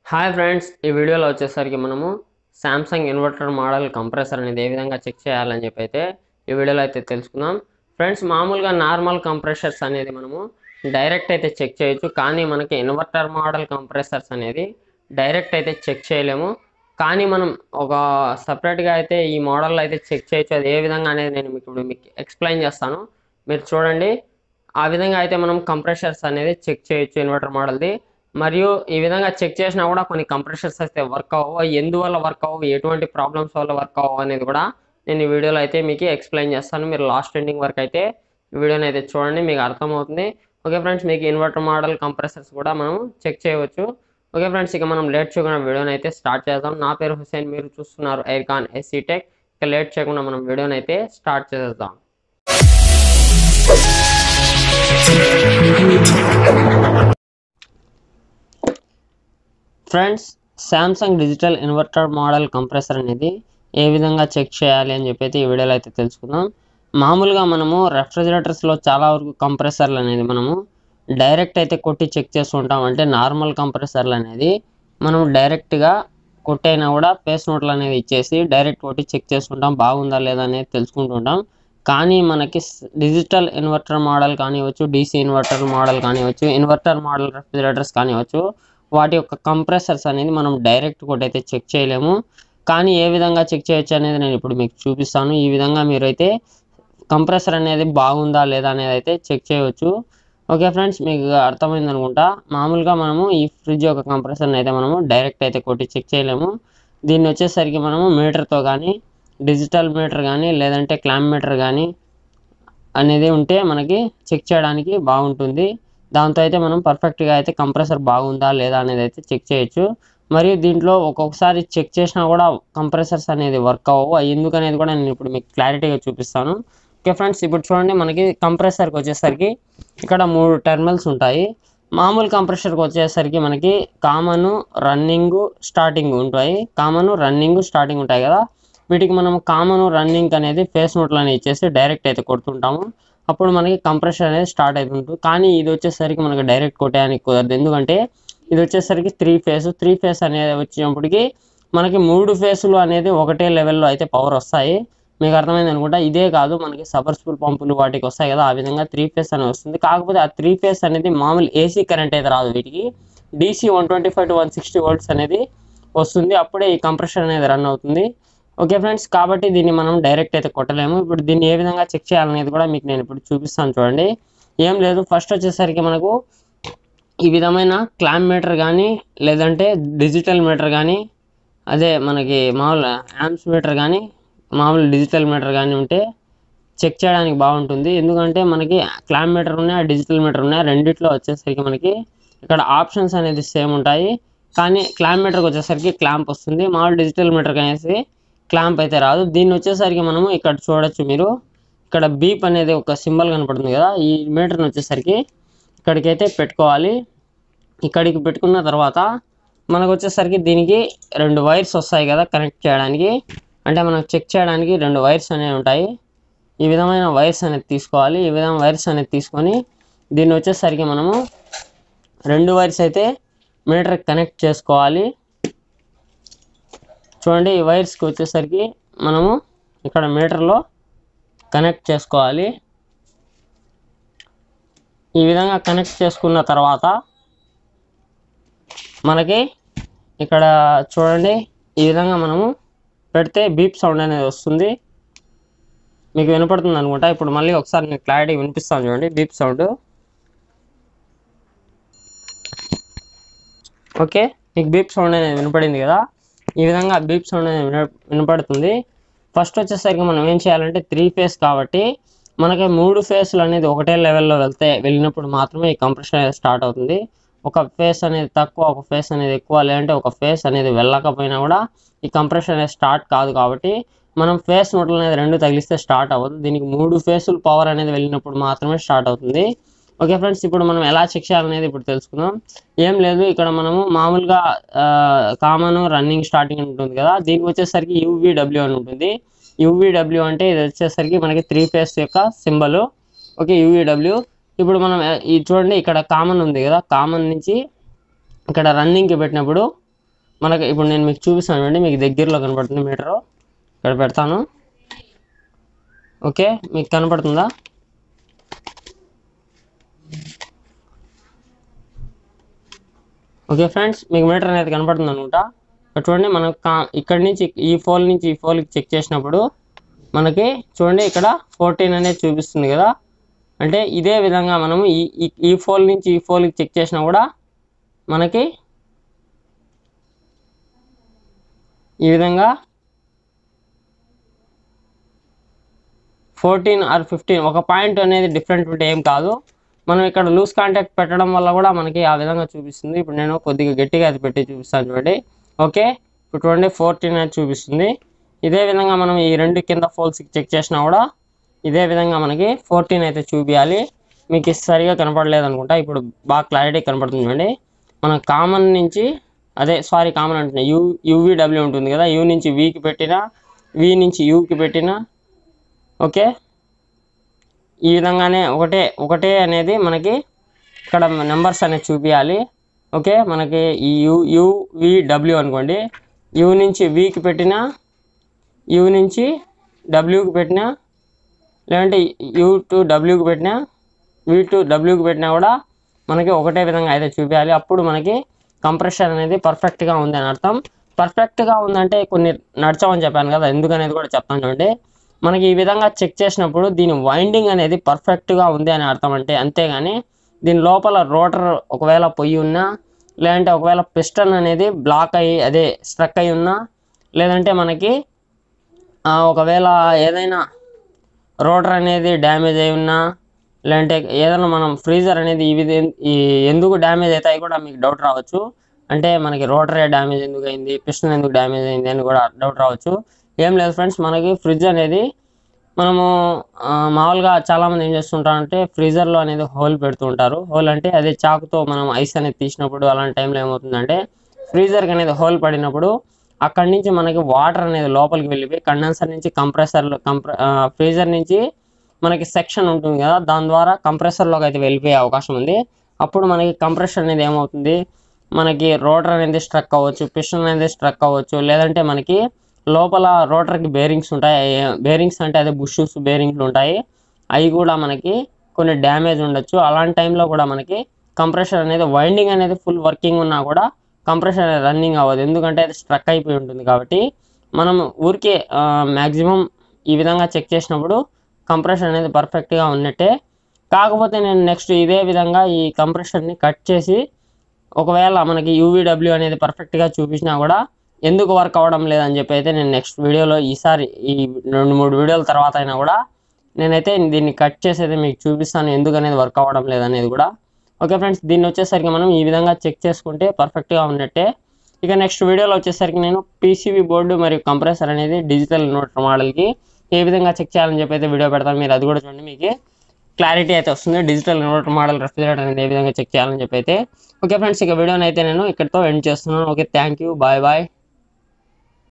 hi friends ఈ వీడియోలో వచ్చేసరికి మనము శాంసంగ్ ఇన్వర్టర్ మోడల్ కంప్రెసర్ అనేది ఏ విధంగా చెక్ చేయాలని చెప్పి అయితే ఈ వీడియోలో అయితే తెలుసుకుందాం ఫ్రెండ్స్ మామూలుగా నార్మల్ కంప్రెషర్స్ అనేది మనము డైరెక్ట్ అయితే చెక్ చేయొచ్చు కానీ మనకి ఇన్వర్టర్ మోడల్ కంప్రెసర్స్ అనేది డైరెక్ట్ అయితే చెక్ చేయలేము కానీ మనం ఒక సపరేట్గా అయితే ఈ మోడల్ అయితే చెక్ చేయొచ్చు అది ఏ విధంగా అనేది నేను మీకు ఇప్పుడు మీకు ఎక్స్ప్లెయిన్ చేస్తాను మీరు చూడండి ఆ విధంగా అయితే మనం కంప్రెషర్స్ అనేది చెక్ చేయొచ్చు ఇన్వర్టర్ మోడల్ది మరియు ఈ విధంగా చెక్ చేసినా కూడా కొన్ని కంప్రెషర్స్ అయితే వర్క్ అవ్వవు అవి ఎందువల్ల వర్క్ అవ్వవు ఎటువంటి ప్రాబ్లమ్స్ వల్ల వర్క్ అవ్వవు అనేది కూడా నేను ఈ వీడియోలో అయితే మీకు ఎక్స్ప్లెయిన్ చేస్తాను మీరు లాస్ట్ ఎండింగ్ వరకు అయితే ఈ వీడియోని అయితే చూడండి మీకు అర్థమవుతుంది ఓకే ఫ్రెండ్స్ మీకు ఇన్వర్టర్ మోడల్ కంప్రెసర్స్ కూడా మనం చెక్ చేయవచ్చు ఓకే ఫ్రెండ్స్ ఇక మనం లేట్ చేయకుండా వీడియోని అయితే స్టార్ట్ చేద్దాం నా పేరు హుసేన్ మీరు చూస్తున్నారు ఎయిర్కాన్ ఎస్సీ టెక్ ఇక లేట్ చేయకుండా మనం వీడియోని అయితే స్టార్ట్ చేసేద్దాం friends Samsung digital inverter model compressor అనేది ఏ విధంగా చెక్ చేయాలి అని చెప్పి అయితే ఈ వీడియోలో అయితే తెలుసుకుందాం మామూలుగా మనము రెఫ్రిజిరేటర్స్లో చాలా వరకు కంప్రెసర్లు అనేది మనము డైరెక్ట్ అయితే కొట్టి చెక్ చేస్తుంటాం అంటే నార్మల్ కంప్రెసర్లు అనేది మనం డైరెక్ట్గా కొట్టైనా కూడా పేస్ నోట్లు అనేది ఇచ్చేసి డైరెక్ట్ కొట్టి చెక్ చేసుకుంటాం బాగుందా లేదా అనేది తెలుసుకుంటుంటాం కానీ మనకి డిజిటల్ ఇన్వర్టర్ మోడల్ కానివచ్చు డీసీ ఇన్వర్టర్ మోడల్ కానివచ్చు ఇన్వర్టర్ మోడల్ రెఫ్రిజిరేటర్స్ కానివచ్చు వాటి యొక్క కంప్రెసర్స్ అనేది మనం డైరెక్ట్ కూడా అయితే చెక్ చేయలేము కానీ ఏ విధంగా చెక్ చేయొచ్చు అనేది నేను ఇప్పుడు మీకు చూపిస్తాను ఈ విధంగా మీరైతే కంప్రెసర్ అనేది బాగుందా లేదా అనేది అయితే చెక్ చేయవచ్చు ఓకే ఫ్రెండ్స్ మీకు అర్థమైంది అనుకుంటా మామూలుగా మనము ఈ ఫ్రిడ్జ్ యొక్క కంప్రెసర్ని అయితే మనము డైరెక్ట్ అయితే కొట్టి చెక్ చేయలేము దీన్ని వచ్చేసరికి మనము మీటర్తో కానీ డిజిటల్ మీటర్ కానీ లేదంటే క్లామ్ మీటర్ కానీ అనేది ఉంటే మనకి చెక్ చేయడానికి బాగుంటుంది దాంతో అయితే మనం పర్ఫెక్ట్గా అయితే కంప్రెసర్ బాగుందా లేదా అనేది అయితే చెక్ చేయొచ్చు మరియు దీంట్లో ఒక్కొక్కసారి చెక్ చేసినా కూడా కంప్రెసర్స్ అనేది వర్క్ అవ్వవు అవి ఎందుకు అనేది కూడా నేను ఇప్పుడు మీకు క్లారిటీగా చూపిస్తాను ఓకే ఫ్రెండ్స్ ఇప్పుడు చూడండి మనకి కంప్రెసర్కి వచ్చేసరికి ఇక్కడ మూడు టెర్మినల్స్ ఉంటాయి మామూలు కంప్రెషర్కి వచ్చేసరికి మనకి కామన్ రన్నింగ్ స్టార్టింగ్ ఉంటాయి కామన్ రన్నింగ్ స్టార్టింగ్ ఉంటాయి కదా వీటికి మనం కామన్ రన్నింగ్ అనేది ఫేస్ నోట్లు అనేది ఇచ్చేసి డైరెక్ట్ అయితే కొడుతుంటాము అప్పుడు మనకి కంప్రెషన్ అనేది స్టార్ట్ అవుతుంటుంది కానీ ఇది వచ్చేసరికి మనకి డైరెక్ట్ కొట్టేయడానికి కుదరదు ఎందుకంటే ఇది వచ్చేసరికి త్రీ ఫేస్ త్రీ ఫేస్ అనేది వచ్చినప్పటికి మనకి మూడు ఫేసులు అనేది ఒకటే లెవెల్లో అయితే పవర్ వస్తాయి మీకు అర్థమైంది అనుకుంటా ఇదే కాదు మనకి సబర్స్ఫుల్ పంపులు వాటికి వస్తాయి కదా ఆ విధంగా త్రీ ఫేస్ అనేది వస్తుంది కాకపోతే ఆ త్రీ ఫేస్ అనేది మామూలు ఏసీ కరెంట్ అయితే రాదు వీటికి DC one twenty five to one sixty volts అనేది వస్తుంది అప్పుడే ఈ కంప్రెషన్ అనేది రన్ అవుతుంది ఓకే ఫ్రెండ్స్ కాబట్టి దీన్ని మనం డైరెక్ట్ అయితే కొట్టలేము ఇప్పుడు దీన్ని ఏ విధంగా చెక్ చేయాలనేది కూడా మీకు నేను ఇప్పుడు చూపిస్తాను చూడండి ఏం లేదు ఫస్ట్ వచ్చేసరికి మనకు ఈ విధమైన క్లామ్ మీటర్ కానీ లేదంటే డిజిటల్ మీటర్ కానీ అదే మనకి మామూలు యామ్స్ మీటర్ కానీ మామూలు డిజిటల్ మీటర్ కానీ ఉంటే చెక్ చేయడానికి బాగుంటుంది ఎందుకంటే మనకి క్లామ్ మీటర్ ఉన్నాయి డిజిటల్ మీటర్ ఉన్నాయి రెండిట్లో వచ్చేసరికి మనకి ఇక్కడ ఆప్షన్స్ అనేది సేమ్ ఉంటాయి కానీ క్లామ్ మీటర్కి వచ్చేసరికి క్లాంప్ వస్తుంది మామూలు డిజిటల్ మీటర్కి అనేసి క్లాంప్ అయితే రాదు దీన్ని వచ్చేసరికి మనము ఇక్కడ చూడొచ్చు మీరు ఇక్కడ బీప్ అనేది ఒక సింబల్ కనపడుతుంది కదా ఈ మీటర్ని వచ్చేసరికి ఇక్కడికైతే పెట్టుకోవాలి ఇక్కడికి పెట్టుకున్న తర్వాత మనకు వచ్చేసరికి దీనికి రెండు వైర్స్ వస్తాయి కదా కనెక్ట్ చేయడానికి అంటే మనం చెక్ చేయడానికి రెండు వైర్స్ అనేవి ఉంటాయి ఈ విధమైన వైర్స్ అనేది తీసుకోవాలి ఈ విధమైన వైర్స్ అనేది తీసుకొని దీన్ని వచ్చేసరికి మనము రెండు వైర్స్ అయితే మీటర్ కనెక్ట్ చేసుకోవాలి చూడండి ఈ వైర్స్కి వచ్చేసరికి మనము ఇక్కడ మీటర్లో కనెక్ట్ చేసుకోవాలి ఈ విధంగా కనెక్ట్ చేసుకున్న తర్వాత మనకి ఇక్కడ చూడండి ఈ విధంగా మనము పెడితే బీప్ సౌండ్ అనేది వస్తుంది మీకు వినపడుతుంది అనుకుంటా ఇప్పుడు మళ్ళీ ఒకసారి నేను క్లారిటీ వినిపిస్తాను చూడండి బీప్ సౌండ్ ఓకే మీకు బీప్ సౌండ్ అనేది వినపడింది కదా ఈ విధంగా బీప్ సౌండ్ అనేది విన వినపడుతుంది ఫస్ట్ వచ్చేసరికి మనం ఏం చేయాలంటే త్రీ ఫేస్ కాబట్టి మనకి మూడు ఫేస్లు అనేది ఒకటే లెవెల్లో వెళ్తే వెళ్ళినప్పుడు మాత్రమే ఈ కంప్రెషన్ అనేది స్టార్ట్ అవుతుంది ఒక ఫేస్ అనేది తక్కువ ఒక ఫేస్ అనేది ఎక్కువ లేదంటే ఒక ఫేస్ అనేది వెళ్ళకపోయినా కూడా ఈ కంప్రెషన్ అనేది స్టార్ట్ కాదు కాబట్టి మనం ఫేస్ నోట్లు అనేది రెండు తగిలిస్తే స్టార్ట్ అవ్వదు దీనికి మూడు ఫేసులు పవర్ అనేది వెళ్ళినప్పుడు మాత్రమే స్టార్ట్ అవుతుంది ఓకే ఫ్రెండ్స్ ఇప్పుడు మనం ఎలా చెక్ చేయాలనేది ఇప్పుడు తెలుసుకుందాం ఏం లేదు ఇక్కడ మనము మామూలుగా కామన్ రన్నింగ్ స్టార్టింగ్ ఉంటుంది కదా దీనికి వచ్చేసరికి యూవీడబ్ల్యూ అని ఉంటుంది యూవీడబ్ల్యూ అంటే ఇది వచ్చేసరికి మనకి త్రీ ఫేస్ యొక్క సింబల్ ఓకే యూవీడబ్ల్యూ ఇప్పుడు మనం ఈ చూడండి ఇక్కడ కామన్ ఉంది కదా కామన్ నుంచి ఇక్కడ రన్నింగ్కి పెట్టినప్పుడు మనకి ఇప్పుడు నేను మీకు చూపిస్తాను చూడండి మీకు దగ్గరలో కనపడుతుంది మీటరు ఇక్కడ పెడతాను ఓకే మీకు కనపడుతుందా ఓకే ఫ్రెండ్స్ మీకు మీటర్ అనేది కనపడుతుంది అనుకుంటా ఇక్కడ చూడండి మనం కా- ఇక్కడ నుంచి ఈ ఫోల్ నుంచి ఈ ఫోల్కి చెక్ చేసినప్పుడు మనకి చూడండి ఇక్కడ ఫోర్టీన్ అనేది చూపిస్తుంది కదా అంటే ఇదే విధంగా మనము ఈ ఈ- ఈ ఫోల్ నుంచి ఈ ఫోల్కి చెక్ చేసినా కూడా మనకి ఈ విధంగా ఫోర్టీన్ ఆర్ ఫిఫ్టీన్ ఒక పాయింట్ అనేది డిఫరెంట్ ఉంటే ఏం కాదు మనం ఇక్కడ లూజ్ కాంటాక్ట్ పెట్టడం వల్ల కూడా మనకి ఆ విధంగా చూపిస్తుంది ఇప్పుడు నేను కొద్దిగా గట్టిగా అది పెట్టి చూపిస్తాను చూడండి ఓకే ఇప్పుడు చూడండి ఫోర్టీన్ అనేది చూపిస్తుంది ఇదే విధంగా మనం ఈ రెండు కింద ఫోల్స్కి చెక్ చేసినా కూడా ఇదే విధంగా మనకి ఫోర్టీన్ అయితే చూపించాలి మీకు ఇది సరిగా కనపడలేదు అనుకుంటా ఇప్పుడు బాగా క్లారిటీ కనపడుతుంది చూడండి మనం కామన్ నుంచి అదే సారీ కామన్ అంటున్నా యూ యూవీడబ్ల్యూ ఉంటుంది కదా యూ నుంచి వీకి పెట్టినా వి నుంచి యూకి పెట్టినా ఓకే ఈ విధంగానే ఒకటే ఒకటే అనేది మనకి ఇక్కడ నెంబర్స్ అనేది చూపించాలి ఓకే మనకి ఈ యూ యూవిడబ్ల్యూ అనుకోండి యూ నుంచి వికి పెట్టినా యూ నుంచి డబ్ల్యూకి పెట్టినా లేదంటే యూ టు డబ్ల్యూకి పెట్టినా వి టు డబ్ల్యూకి పెట్టినా కూడా మనకి ఒకటే విధంగా అయితే చూపించాలి అప్పుడు మనకి కంప్రెషన్ అనేది పర్ఫెక్ట్గా ఉంది అని అర్థం పర్ఫెక్ట్గా ఉందంటే కొన్ని నడచమని చెప్పాను కదా ఎందుకనేది కూడా చెప్తాను చూడండి మనకి ఈ విధంగా చెక్ చేసినప్పుడు దీని వైండింగ్ అనేది పర్ఫెక్ట్గా ఉంది అని అర్థం అంటే అంతేగాని దీని లోపల రోటర్ ఒకవేళ పొయ్యి ఉన్నా లేదంటే ఒకవేళ పిస్టన్ అనేది బ్లాక్ అయ్యి అదే స్ట్రక్ అయి ఉన్నా లేదంటే మనకి ఆ, ఒకవేళ ఏదైనా రోటర్ అనేది డ్యామేజ్ అయి ఉన్నా లేదంటే ఏదైనా మనం ఫ్రీజర్ అనేది ఈ విధ ఈ ఎందుకు డ్యామేజ్ అవుతాయి కూడా మీకు డౌట్ రావచ్చు అంటే మనకి రోటరే డ్యామేజ్ ఎందుకు అయింది పిస్టన్ ఎందుకు డ్యామేజ్ అయింది అని కూడా డౌట్ రావచ్చు ఏం లేదు ఫ్రెండ్స్ మనకి ఫ్రిడ్జ్ అనేది మనము ఆ, మామూలుగా చాలామంది ఏం చేస్తుంటారంటే ఫ్రీజర్లో అనేది హోల్ పెడుతూ ఉంటారు హోల్ అంటే అదే చాకుతో మనం ఐస్ అనేది తీసినప్పుడు అలాంటి టైంలో ఏమవుతుందంటే ఫ్రీజర్కి అనేది హోల్ పడినప్పుడు అక్కడి నుంచి మనకి వాటర్ అనేది లోపలికి వెళ్ళిపోయి కండెన్సర్ నుంచి కంప్రెసర్లో కంప్రె ఫ్రీజర్ నుంచి మనకి సెక్షన్ ఉంటుంది కదా దాని ద్వారా కంప్రెసర్లోకి అయితే వెళ్ళిపోయే అవకాశం ఉంది అప్పుడు మనకి కంప్రెషన్ అనేది ఏమవుతుంది మనకి రోటర్ అనేది స్ట్రక్ అవ్వచ్చు పిస్టన్ అనేది స్ట్రక్ అవ్వచ్చు లేదంటే మనకి లోపల రోటర్కి బేరింగ్స్ ఉంటాయి బేరింగ్స్ అంటే అదే బుషెస్ బేరింగ్లు ఉంటాయి అవి కూడా మనకి కొన్ని డ్యామేజ్ ఉండొచ్చు అలాంటి టైంలో కూడా మనకి కంప్రెషన్ అనేది వైండింగ్ అనేది ఫుల్ వర్కింగ్ ఉన్నా కూడా కంప్రెషన్ అనేది రన్నింగ్ అవ్వదు ఎందుకంటే అది స్ట్రక్ అయిపోయి ఉంటుంది కాబట్టి మనం ఊరికే మ్యాక్సిమం ఈ విధంగా చెక్ చేసినప్పుడు కంప్రెషన్ అనేది పర్ఫెక్ట్గా ఉన్నట్టే కాకపోతే నేను నెక్స్ట్ ఇదే విధంగా ఈ కంప్రెషన్ని కట్ చేసి ఒకవేళ మనకి యూవీడబ్ల్యూ అనేది పర్ఫెక్ట్గా చూపించినా కూడా ఎందుకు వర్క్ అవ్వడం లేదని చెప్పి అయితే నేను నెక్స్ట్ వీడియోలో ఈసారి ఈ రెండు మూడు వీడియోల తర్వాత అయినా కూడా నేనైతే దీన్ని కట్ చేసి అయితే మీకు చూపిస్తాను ఎందుకు అనేది వర్క్ అవ్వడం లేదనేది కూడా ఓకే ఫ్రెండ్స్ దీన్ని వచ్చేసరికి మనం ఈ విధంగా చెక్ చేసుకుంటే పర్ఫెక్ట్గా ఉన్నట్టే ఇక నెక్స్ట్ వీడియోలో వచ్చేసరికి నేను పీసీబీ బోర్డు మరియు కంప్రెసర్ అనేది డిజిటల్ ఇన్వర్టర్ మోడల్కి ఏ విధంగా చెక్ చేయాలని చెప్పి అయితే వీడియో పెడతాను మీరు అది కూడా చూడండి మీకు క్లారిటీ అయితే వస్తుంది డిజిటల్ ఇన్వర్టర్ మోడల్ రెఫ్రిజరేటర్ అనేది ఏ విధంగా చెక్ చేయాలని చెప్పి అయితే ఓకే ఫ్రెండ్స్ ఇక వీడియోని అయితే నేను ఇక్కడితో ఎండ్ చేస్తున్నాను okay thank you bye bye